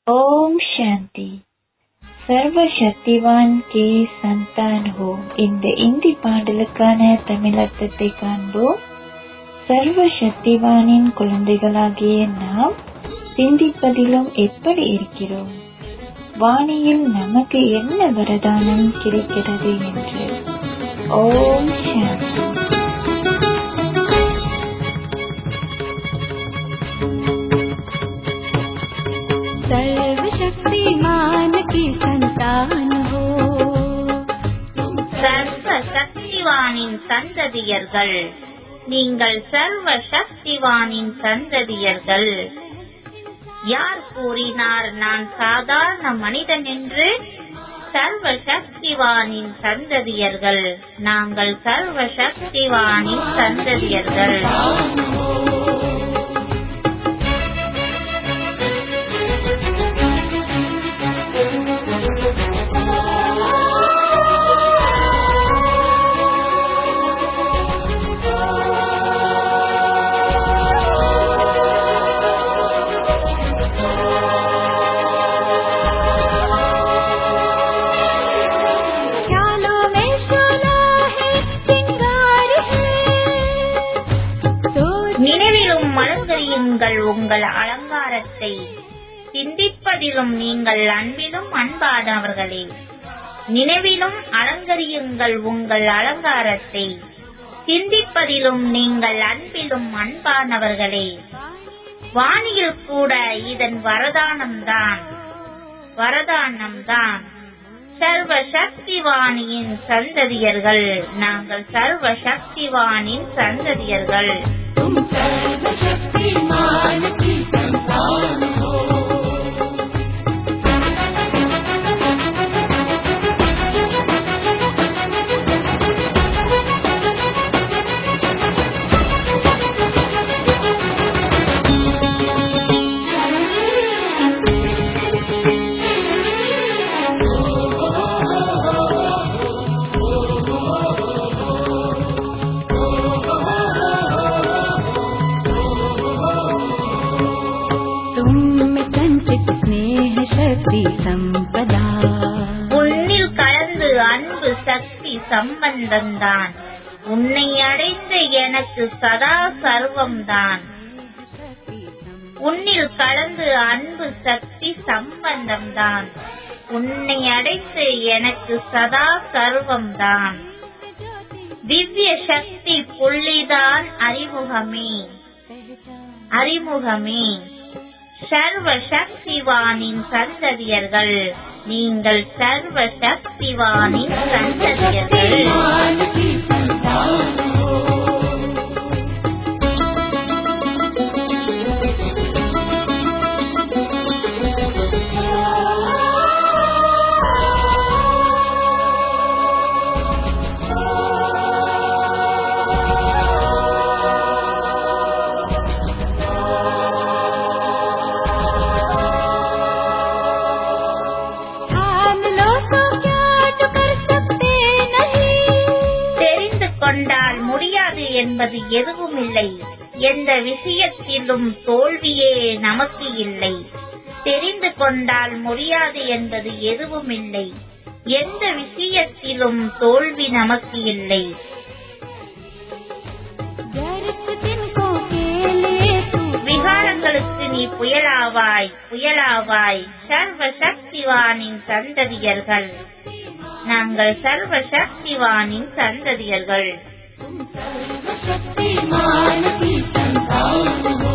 ஓம் சாந்தி சர்வ சக்திவான் கே சந்தான் ஹோ இந்த இந்தி பாடலுக்கான தமிழர்த்தத்தை காண்போம் சர்வ சக்திவானின் குழந்தைகளாகிய நாம் சிந்திப்பதிலும் எப்படி இருக்கிறோம் வாணியில் நமக்கு என்ன வரதானம் கிடைக்கிறது என்று ஓம் சாந்தி सर्वशक्तिमान की संतान हो சர்வ சக்திவானின் சந்ததியர்கள் நீங்கள் சர்வ சக்திவானின் சந்ததியர்கள் யார் கூறினார் நான் சாதாரண மனிதன் என்று சர்வ சக்திவானின் சந்ததியர்கள் நாங்கள் சர்வ சக்திவானின் சந்ததியர்கள் ख्यालों में शोला है सिंगार है सोच நினைவிலும் மலங்கரியுங்கள் உங்கள் அலங்காரத்தை சிந்திப்பதிலும் நீங்கள் அன்பிலும் அன்பானவர்களே நினைவிலும் அலங்கரியுங்கள் உங்கள் அலங்காரத்தை சிந்திப்பதிலும் நீங்கள் அன்பிலும் அன்பானவர்களே வாணியில் கூட இதன் வரதானம்தான் வரதானம்தான் சர்வ சக்திவாணியின் சந்ததியர்கள் நாங்கள் சர்வ சக்திவானின் சந்ததியர்கள் तुम सर्वशक्तिमान की संतान हो तुम में संचित स्नेह शक्ति संपदा உன்னில் கலந்து அன்பு சக்தி சம்பந்தம்தான் உன்னை அடைந்த எனக்கு சதா சர்வம்தான் உன்னில் கலந்து அன்பு சக்தி சம்பந்தம்தான் உன்னை அடைந்த எனக்கு சதா சர்வம்தான் திவ்ய சக்தி புள்ளிதான் அறிமுகமே அறிமுகமே சர்வ சக்திவானின் சந்ததியர்கள் நீங்கள் சர்வ சக்திவானின் சந்ததியர்கள் मान की संतान हो थाम लो तो क्या जो कर सकते नहीं தெரிந்து கொண்டால் முடியாது என்பது எதுவும் இல்லை எந்த விஷயத்திலும் தோல்வியே நமக்கு இல்லை தெரிந்து கொண்டால் முடியாது என்பது எதுவும் இல்லை எந்த விஷயத்திலும் தோல்வி நமக்கு இல்லை व्यर्थ तिनको के लिए तू விகாரங்களுக்கு நீ புயலாவாய் புயலாவாய் சர்வ சக்திவானின் சந்ததியர்கள் நாங்கள் சர்வ சக்திவானின் சந்ததியர்கள் शक्तिमान की संतान हो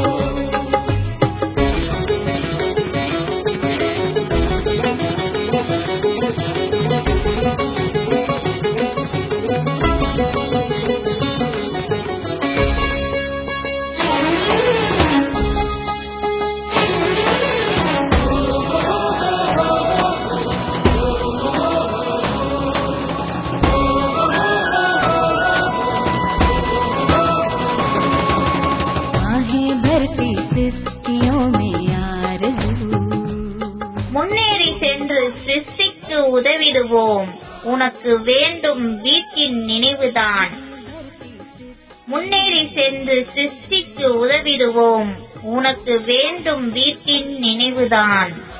आहें भरती सृष्टियों में आरज़ू முன்னேறி சென்று சிருஷ்டிக்கு உதவிடுவோம் உனக்கு வேண்டும் வீட்டின் நினைவுதான் முன்னேறி சென்று சிருஷ்டிக்கு உதவிடுவோம் உனக்கு வேண்டும் வீட்டின் நினைவுதான்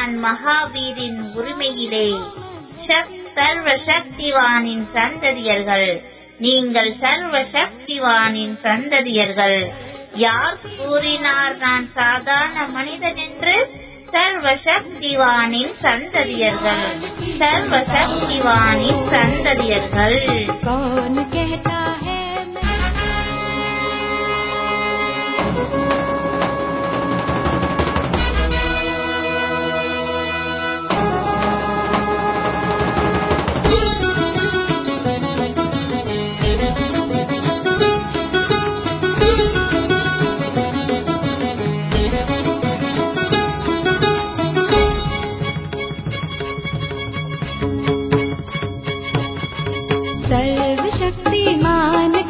பகவான் மகாவீரின் உரிமையிலே சக்- சர்வ சக்திவானின் சந்ததியர்கள் நீங்கள் சர்வ சக்திவானின் சந்ததியர்கள் யார் கூறினார் நான் சாதாரண மனிதன் என்று சர்வ சக்திவானின் சந்ததியர்கள் சர்வ சக்திவானின் சந்ததியர்கள் कौन कहता है मैं सर्वशक्तिमान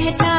कहता